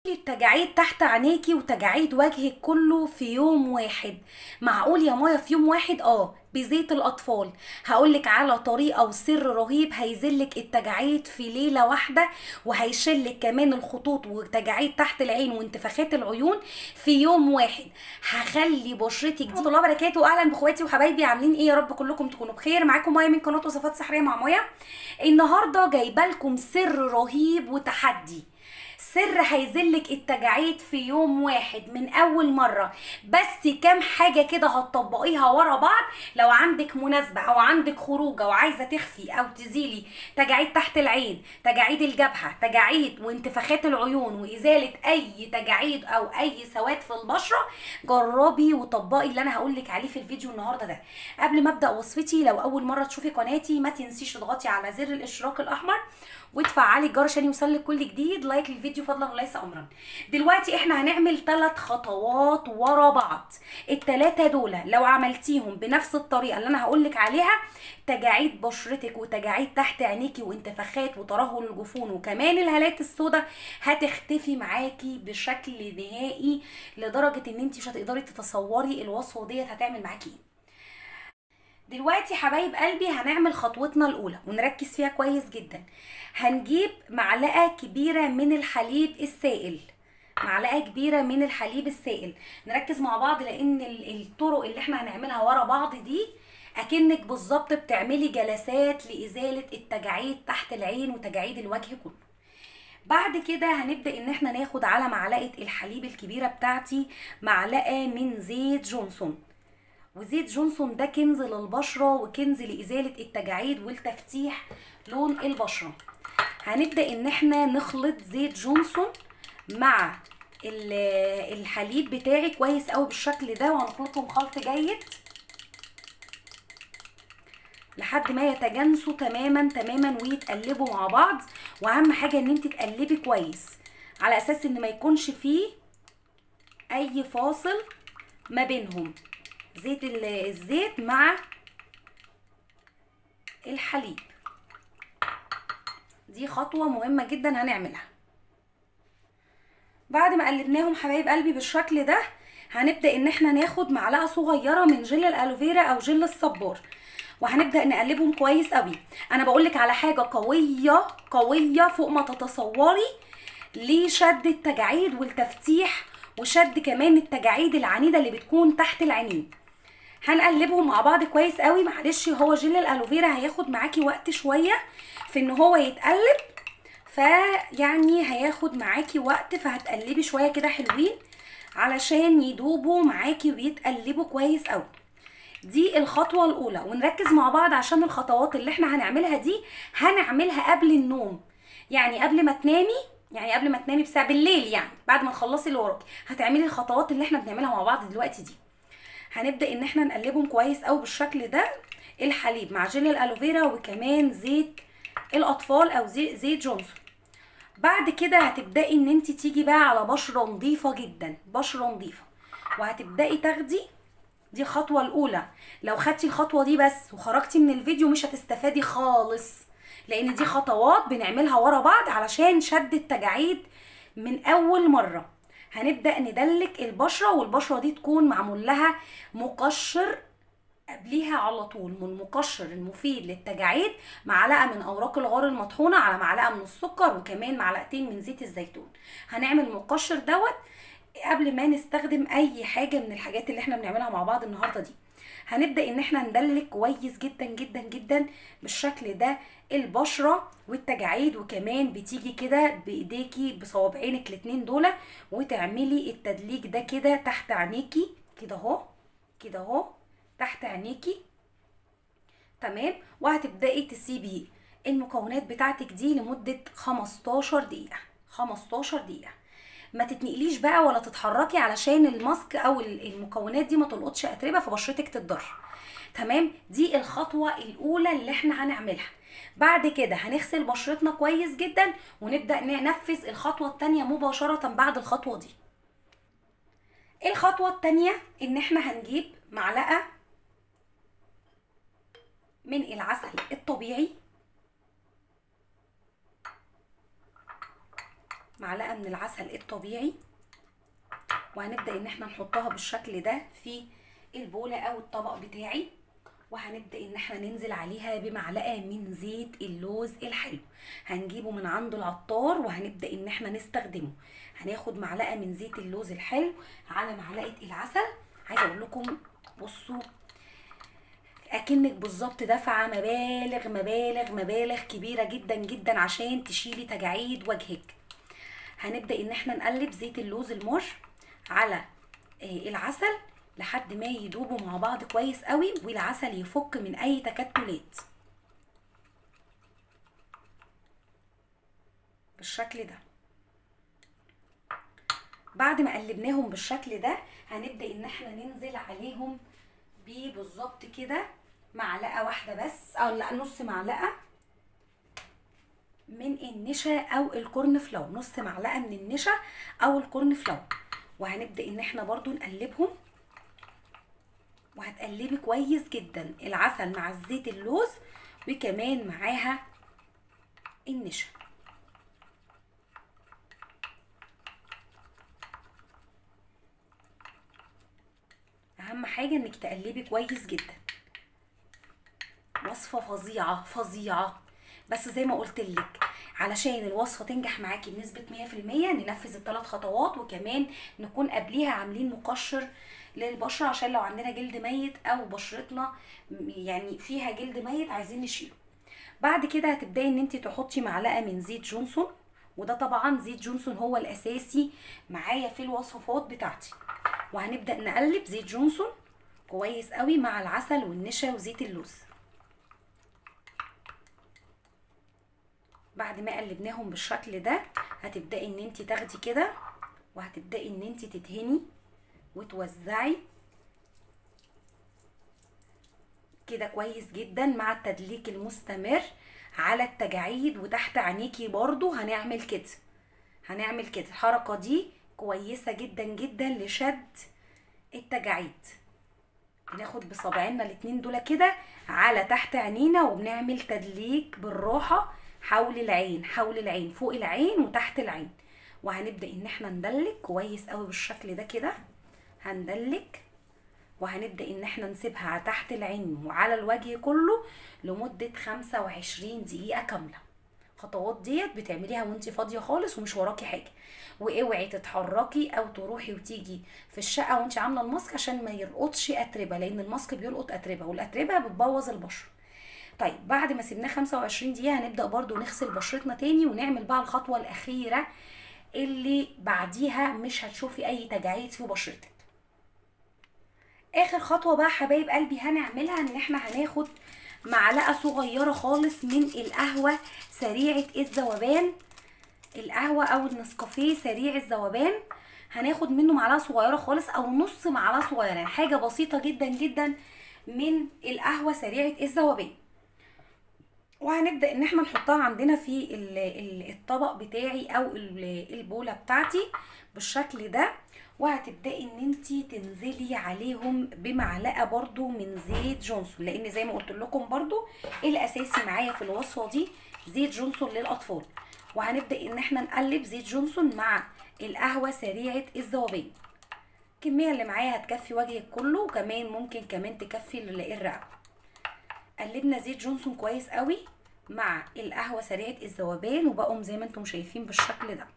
التجاعيد تحت عينيكي وتجاعيد وجهك كله في يوم واحد معقول يا مايا في يوم واحد اه بزيت الاطفال هقولك على طريقه وسر رهيب هيزلك التجاعيد في ليله واحده وهيشلك كمان الخطوط وتجاعيد تحت العين وانتفاخات العيون في يوم واحد هخلي بشرتك دي الله وبركاته اهلا باخواتي وحبايبي عاملين ايه يا رب كلكم تكونوا بخير معاكم مايا من قناه وصفات سحريه مع مايا النهارده جايبه لكم سر رهيب وتحدي سر هيزلك التجاعيد في يوم واحد من اول مره بس كام حاجه كده هتطبقيها ورا بعض لو عندك مناسبه او عندك خروجه وعايزه تخفي او تزيلي تجاعيد تحت العين تجاعيد الجبهه تجاعيد وانتفاخات العيون وازاله اي تجاعيد او اي سواد في البشره جربي وطبقي اللي انا هقولك عليه في الفيديو النهارده ده قبل ما ابدا وصفتي لو اول مره تشوفي قناتي ما تنسيش تضغطي على زر الاشتراك الاحمر وتفعلي الجرس عشان يوصلك كل جديد لايك للفيديو فضلا وليس امرا دلوقتي احنا هنعمل ثلاث خطوات ورا بعض الثلاثه دول لو عملتيهم بنفس الطريقه اللي انا هقولك عليها تجاعيد بشرتك وتجاعيد تحت عينيكي وانتفاخات وترهل الجفون وكمان الهالات السوداء هتختفي معاكي بشكل نهائي لدرجه ان انت مش هتقدري تتصوري الوصفه ديت هتعمل معاكي ايه دلوقتي حبايب قلبي هنعمل خطوتنا الاولى ونركز فيها كويس جدا هنجيب معلقه كبيره من الحليب السائل معلقه كبيره من الحليب السائل نركز مع بعض لان الطرق اللي احنا هنعملها ورا بعض دي اكنك بالظبط بتعملي جلسات لازاله التجاعيد تحت العين وتجاعيد الوجه كله بعد كده هنبدا ان احنا ناخد على معلقه الحليب الكبيره بتاعتي معلقه من زيت جونسون وزيت جونسون ده كنز للبشرة وكنز لإزالة التجاعيد والتفتيح لون البشرة هنبدأ ان احنا نخلط زيت جونسون مع الحليب بتاعي كويس قوي بالشكل ده وهنخلطهم خلط جيد لحد ما يتجانسوا تماما تماما ويتقلبوا مع بعض واهم حاجه ان انت تقلبي كويس على اساس ان ما يكونش فيه اي فاصل ما بينهم زيت الزيت مع الحليب دي خطوة مهمة جدا هنعملها بعد ما قلبناهم حبايب قلبي بالشكل ده هنبدأ ان احنا ناخد معلقة صغيرة من جل الالوفيرا او جل الصبار وهنبدأ نقلبهم كويس قوي انا بقولك على حاجة قوية قوية فوق ما تتصوري لشد التجاعيد والتفتيح وشد كمان التجاعيد العنيدة اللي بتكون تحت العينين هنقلبهم مع بعض كويس قوي معلش هو جل الالوفيرا هياخد معاكي وقت شويه في ان هو يتقلب فيعني هياخد معاكي وقت فهتقلبي شويه كده حلوين علشان يدوبوا معاكي ويتقلبوا كويس قوي دي الخطوه الاولى ونركز مع بعض عشان الخطوات اللي احنا هنعملها دي هنعملها قبل النوم يعني قبل ما تنامي يعني قبل ما تنامي بساعه بالليل يعني بعد ما تخلصي اللي وراكي هتعملي الخطوات اللي احنا بنعملها مع بعض دلوقتي دي هنبدا ان احنا نقلبهم كويس قوي بالشكل ده الحليب مع جل الالوفيرا وكمان زيت الاطفال او زيت, زيت جونسون بعد كده هتبداي ان انت تيجي بقى على بشره نظيفه جدا بشره نظيفه وهتبداي تاخدي دي الخطوه الاولى لو خدتي الخطوه دي بس وخرجتي من الفيديو مش هتستفادي خالص لان دي خطوات بنعملها ورا بعض علشان شد التجاعيد من اول مره هنبدا ندلك البشره والبشره دي تكون معمول لها مقشر قبليها على طول من المقشر المفيد للتجاعيد معلقه من اوراق الغار المطحونه على معلقه من السكر وكمان معلقتين من زيت الزيتون هنعمل المقشر دوت قبل ما نستخدم اي حاجه من الحاجات اللي احنا بنعملها مع بعض النهارده دي هنبدا ان احنا ندلك كويس جدا جدا جدا بالشكل ده البشره والتجاعيد وكمان بتيجي كده بايديكي بصوابعينك الاتنين دول وتعملي التدليك ده كده تحت عينيكي كده اهو كده اهو تحت عينيكي تمام وهتبداي تسيبي المكونات بتاعتك دي لمده 15 دقيقه 15 دقيقه ما تتنقليش بقى ولا تتحركي علشان الماسك او المكونات دي ما تلقطش اتربه فبشرتك تتضر تمام دي الخطوه الاولى اللي احنا هنعملها بعد كده هنغسل بشرتنا كويس جدا ونبدا ننفذ الخطوه الثانيه مباشره بعد الخطوه دي الخطوه الثانيه ان احنا هنجيب معلقه من العسل الطبيعي معلقه من العسل الطبيعي وهنبدا ان احنا نحطها بالشكل ده في البوله او الطبق بتاعي وهنبدا ان احنا ننزل عليها بمعلقه من زيت اللوز الحلو هنجيبه من عند العطار وهنبدا ان احنا نستخدمه هناخد معلقه من زيت اللوز الحلو على معلقه العسل عايزه اقول لكم بصوا اكنك بالظبط دافعه مبالغ مبالغ مبالغ كبيره جدا جدا عشان تشيلي تجاعيد وجهك هنبدا ان احنا نقلب زيت اللوز المر على العسل لحد ما يدوبوا مع بعض كويس قوي والعسل يفك من اي تكتلات بالشكل ده بعد ما قلبناهم بالشكل ده هنبدا ان احنا ننزل عليهم بيه بالظبط كده معلقه واحده بس او لا نص معلقه من النشا او الكورن فلاور نص معلقه من النشا او الكورن فلاور وهنبدا ان احنا برضو نقلبهم وهتقلبي كويس جدا العسل مع الزيت اللوز وكمان معاها النشا اهم حاجه انك تقلبي كويس جدا وصفه فظيعه فظيعه بس زي ما قلت لك علشان الوصفه تنجح معاكي بنسبه 100% ننفذ الثلاث خطوات وكمان نكون قبليها عاملين مقشر للبشره عشان لو عندنا جلد ميت او بشرتنا يعني فيها جلد ميت عايزين نشيله بعد كده هتبداي ان انت تحطي معلقه من زيت جونسون وده طبعا زيت جونسون هو الاساسي معايا في الوصفات بتاعتي وهنبدا نقلب زيت جونسون كويس قوي مع العسل والنشا وزيت اللوز بعد ما قلبناهم بالشكل ده هتبداي ان انت تاخدي كده وهتبداي ان انت تدهني وتوزعي كده كويس جدا مع التدليك المستمر على التجاعيد وتحت عينيكي برضو هنعمل كده هنعمل كده الحركة دي كويسة جدا جدا لشد التجاعيد بناخد بصابعنا الاتنين دول كده على تحت عينينا وبنعمل تدليك بالراحة حول العين حول العين فوق العين وتحت العين وهنبدأ ان احنا ندلك كويس قوي بالشكل ده كده هندلك وهنبدأ ان احنا نسيبها تحت العين وعلى الوجه كله لمدة 25 دقيقة كاملة الخطوات ديت بتعمليها وانت فاضية خالص ومش وراكي حاجة واوعي تتحركي او تروحي وتيجي في الشقة وانت عاملة الماسك عشان ما يلقطش اتربة لان الماسك بيلقط اتربة والاتربة بتبوظ البشرة طيب بعد ما سيبناه 25 دقيقة هنبدأ برضو نغسل بشرتنا تاني ونعمل بقى الخطوة الأخيرة اللي بعديها مش هتشوفي أي تجاعيد في بشرتك اخر خطوه بقى حبايب قلبي هنعملها ان احنا هناخد معلقه صغيره خالص من القهوه سريعه الذوبان القهوه او النسكافيه سريع الذوبان هناخد منه معلقه صغيره خالص او نص معلقه صغيره يعني حاجه بسيطه جدا جدا من القهوه سريعه الذوبان وهنبدا ان احنا نحطها عندنا في الطبق بتاعي او البوله بتاعتي بالشكل ده وهتبداي ان انت تنزلي عليهم بمعلقه برضو من زيت جونسون لان زي ما قلت لكم برضو الاساسي معايا في الوصفه دي زيت جونسون للاطفال وهنبدا ان احنا نقلب زيت جونسون مع القهوه سريعه الذوبان الكميه اللي معايا هتكفي وجهك كله وكمان ممكن كمان تكفي الرقبه قلبنا زيت جونسون كويس قوي مع القهوه سريعه الذوبان وبقوا زي ما انتم شايفين بالشكل ده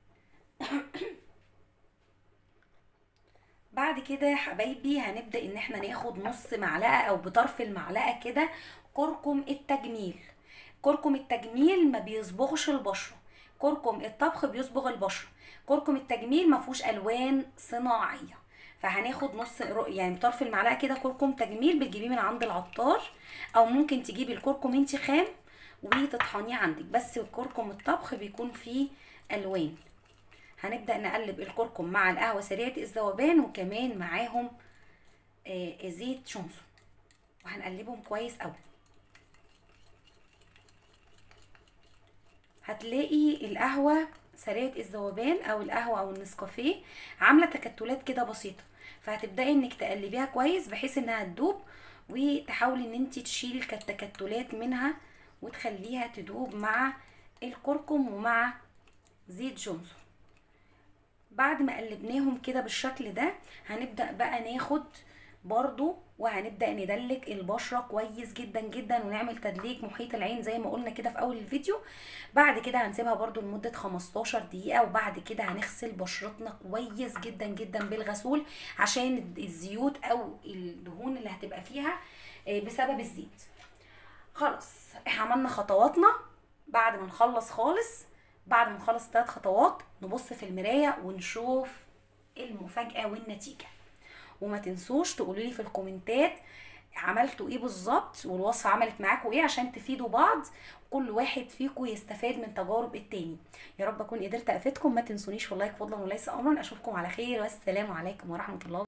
بعد كده يا حبايبي هنبدا ان احنا ناخد نص معلقه او بطرف المعلقه كده كركم التجميل كركم التجميل ما بيصبغش البشره كركم الطبخ بيصبغ البشره كركم التجميل ما فيهوش الوان صناعيه فهناخد نص يعني بطرف المعلقه كده كركم تجميل بتجيبيه من عند العطار او ممكن تجيبي الكركم انت خام وتطحنيه عندك بس الكركم الطبخ بيكون فيه الوان هنبدا نقلب الكركم مع القهوه سريعه الذوبان وكمان معاهم آه زيت جونسون وهنقلبهم كويس قوي هتلاقي القهوه سريعه الذوبان او القهوه او النسكافيه عامله تكتلات كده بسيطه فهتبداي انك تقلبيها كويس بحيث انها تدوب وتحاولي ان انت تشيلي التكتلات منها وتخليها تدوب مع الكركم ومع زيت جونسون بعد ما قلبناهم كده بالشكل ده هنبدأ بقى ناخد برضو وهنبدأ ندلك البشرة كويس جدا جدا ونعمل تدليك محيط العين زي ما قلنا كده في اول الفيديو بعد كده هنسيبها برضو لمدة 15 دقيقة وبعد كده هنغسل بشرتنا كويس جدا جدا بالغسول عشان الزيوت او الدهون اللي هتبقى فيها آه، بسبب الزيت خلاص احنا عملنا خطواتنا بعد ما نخلص خالص بعد ما نخلص ثلاث خطوات نبص في المراية ونشوف المفاجأة والنتيجة وما تنسوش تقولوا لي في الكومنتات عملتوا ايه بالظبط والوصفة عملت معاكم ايه عشان تفيدوا بعض كل واحد فيكم يستفاد من تجارب التاني يا رب اكون قدرت افيدكم ما تنسونيش والله فضلا وليس امرا اشوفكم على خير والسلام عليكم ورحمة الله